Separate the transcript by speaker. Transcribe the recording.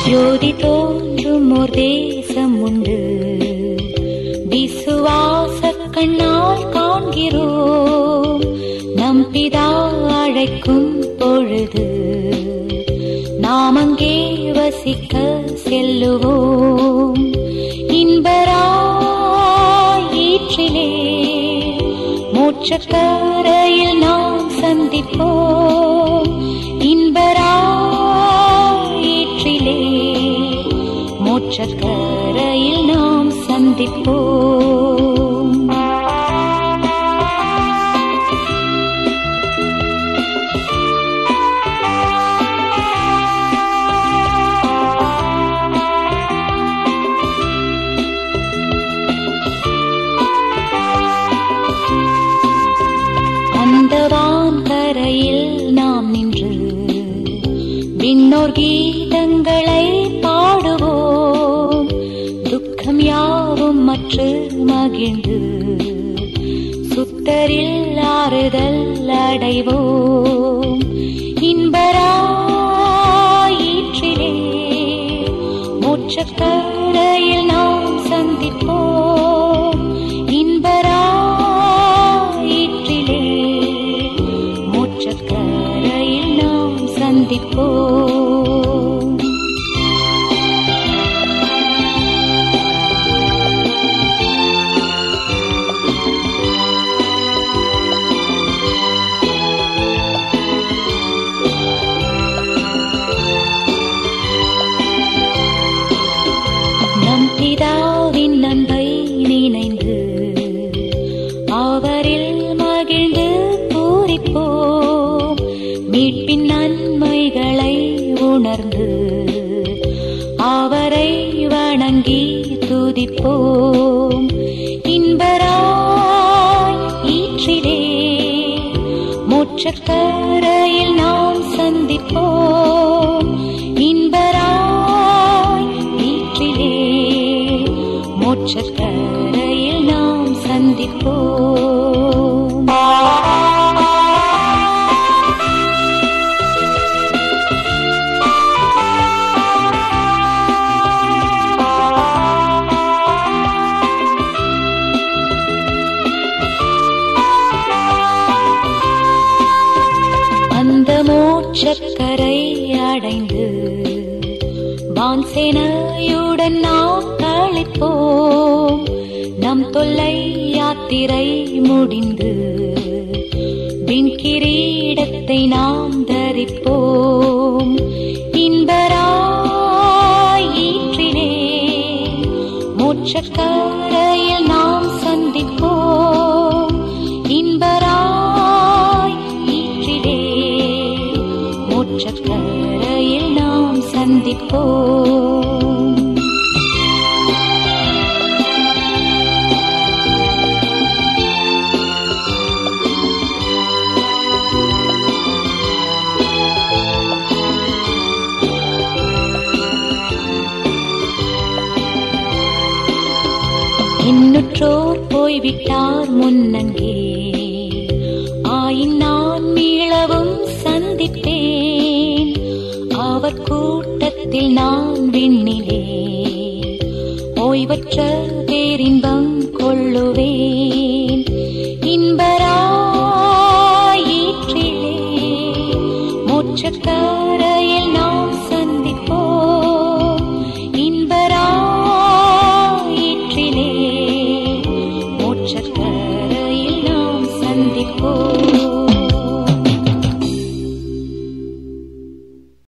Speaker 1: ஜோதி தோன்றும் ஓர் தேசம் உண்டு விசுவாச கண்ணால் காண்கிறோம் நம் பிதா அழைக்கும் பொழுது நாம் அங்கே வசிக்க செல்லுவோம் இன்பராயிற்றிலே மோட்சக்கரையில் நாம் சந்திப்போம் இன்பராயிற்றிலே மோட்சக்கரையில் நாம் சந்திப்போம் அந்த வான்கரையில் நாம் நின்று விண்ணோர் கீதங்களை பாடுவோம் துக்கம் யாவும் மற்று மகிழ்ந்து சுத்தரில் ஆறுதல் அடைவோம் இன்பராயிற்றிலே மோட்சக்கரையில் நாம் சந்திப்போம் இன்பராயிற்றிலே மோட்சக்கரையில் நாம் சந்திப்போம் நம் பிதாவின் அன்பை நினைந்து அவரில் மகிழ்ந்து பூரிப்போம் மீட்பின் நன்மைகளை உணர்ந்து அவரை வணங்கி துதிப்போம் இன்பராய் ஈற்றிலே மோட்சக்கரையில் நாம் சந்திப்போம் இன்பராய் ஈற்றிலே மோட்சக்கரையில் நாம் சந்திப்போம் அந்த மோட்சக்கரை அடைந்து வான்சேனையுடன் நாம் கழிப்போம் நம் தொல்லை யாத்திரை முடிந்து விண்கிரீடத்தை நாம் தரிப்போம் இன்பராயிற்றிலே மோட்சக்கரையில் நாம் சந்திப்போம் இன்பராய் ஈற்றிலே மோட்சக்கரையில் நாம் சந்திப்போம் இன்னுற்றோர் போய்விட்டார் முன்னங்கே ஆயின் நான் மீளவும் சந்திப்பேன் அவர் கூட்டத்தில் நான் விண்ணிலே ஓய்வற்ற பேரின்பம் கொள்ளுவேன் இன்பராயிற்றிலே மோட்சக்கரையில் நான்